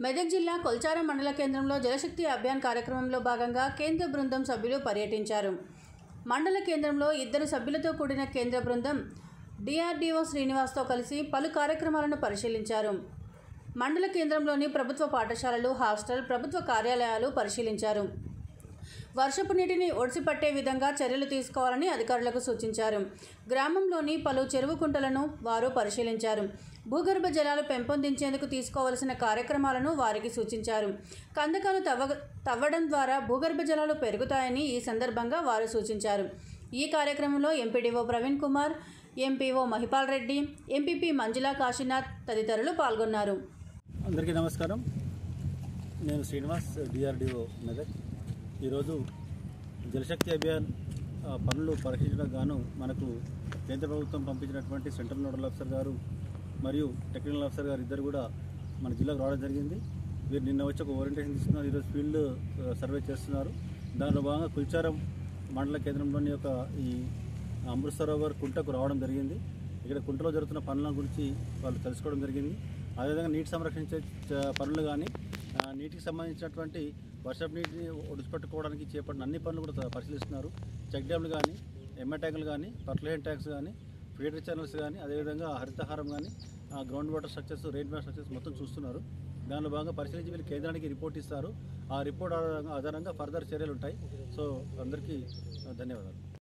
మెదక్ జిల్లా కొల్చారం మండల కేంద్రంలో జలశక్తి అభియాన్ కార్యక్రమంలో భాగంగా కేంద్ర బృందం సభ్యులు పర్యటించారు మండల కేంద్రంలో ఇద్దరు సభ్యులతో కూడిన కేంద్ర బృందం డిఆర్డీఓ శ్రీనివాస్తో కలిసి పలు కార్యక్రమాలను పరిశీలించారు మండల కేంద్రంలోని ప్రభుత్వ పాఠశాలలు హాస్టల్ ప్రభుత్వ కార్యాలయాలు పరిశీలించారు వర్షపు నీటిని ఒడిసిపట్టే విధంగా చర్యలు తీసుకోవాలని అధికారులకు సూచించారు గ్రామంలోని పలు చెరువు కుంటలను వారు పరిశీలించారు భూగర్భ జలాలు పెంపొందించేందుకు తీసుకోవలసిన కార్యక్రమాలను వారికి సూచించారు కందకాలు తవ్వ తవ్వడం ద్వారా భూగర్భ జలాలు పెరుగుతాయని ఈ సందర్భంగా వారు సూచించారు ఈ కార్యక్రమంలో MPDO Praveen Kumar MPO Mahipal Reddy MPP Manjula Kashinath తదితరులు పాల్గొన్నారు అందరికీ నమస్కారం నేను శ్రీనివాస్ డిఆర్డిఓ మెదక్ ఈరోజు జలశక్తి అభియాన్ ఆ, పనులు పరిశీలించడానికి గాను మనకు కేంద్ర ప్రభుత్వం పంపించినటువంటి సెంట్రల్ నోడల్ ఆఫీసర్ గారు మరియు టెక్నికల్ ఆఫీసర్ గారు ఇద్దరు కూడా మన జిల్లాకు రావడం జరిగింది వీరు నిన్న వచ్చి ఒక ఓరియంటేషన్ తీసుకున్నారు ఈరోజు ఫీల్డ్ ఆ, సర్వే చేస్తున్నారు దానిలో భాగంగా కుల్చారం మండల కేంద్రంలోని యొక్క ఈ అమృత్ సరోవర్ కుంటకు రావడం జరిగింది ఇక్కడ కుంటలో జరుగుతున్న పనుల గురించి వాళ్ళు తెలుసుకోవడం జరిగింది అదేవిధంగా నీటి సంరక్షించే చ- పనులు కానీ ఆ, నీటికి సంబంధించినటువంటి వర్షపు నీటిని ఒడిసిపెట్టుకోవడానికి చేపట్టిన అన్ని పనులు కూడా త- పరిశీలిస్తున్నారు చెక్ డ్యామ్లు కానీ ఎంఏ ట్యాంకులు కానీ పర్లేహన్ ట్యాంక్స్ కానీ ఫీడర్ ఛానల్స్ కానీ అదేవిధంగా హరితహారం కానీ ground water structures rain water structures మొత్తం చూస్తున్నారు దానిలో భాగంగా పరిశీలించి వీళ్ళు కేంద్రానికి రిపోర్ట్ ఇస్తారు ఆ రిపోర్ట్ ఆధారంగా ఆధారంగా ఫర్దర్ చర్యలు ఉంటాయి సో అందరికీ ఆ, ధన్యవాదాలు